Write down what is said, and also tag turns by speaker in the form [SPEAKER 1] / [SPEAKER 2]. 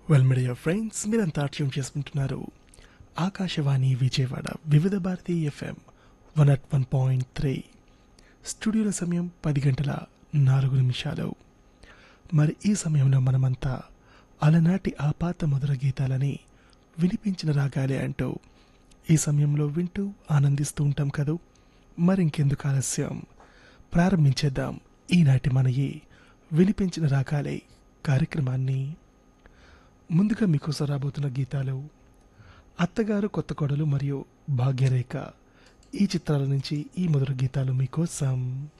[SPEAKER 1] well media friends మీరంతా tune చేసుకుంటున్నారు Akashvani Vijayawada Vividh Bharati FM one at one point three స్టూడియోల సమయం పది గంటల నాలుగు నిమిషాలు మరి ఈ సమయంలో మనమంతా అలనాటి ఆ పాత మధుర గీతాలని వినిపించిన రాగాలే అంటూ ఈ సమయంలో వింటూ ఆనందిస్తూ ఉంటాం కదూ మరింకెందుకు ఆలస్యం ప్రారంభించేద్దాం ఈనాటి మన ఈ వినిపించిన రాగాలే కార్యక్రమాన్ని ముందుగా మీకోసం రాబోతున్న గీతాలు అత్తగారు కొత్త కొడలు మరియు భాగ్యరేఖ ఈ చిత్రాల నుంచి ఈ మధుర గీతాలు మీకోసం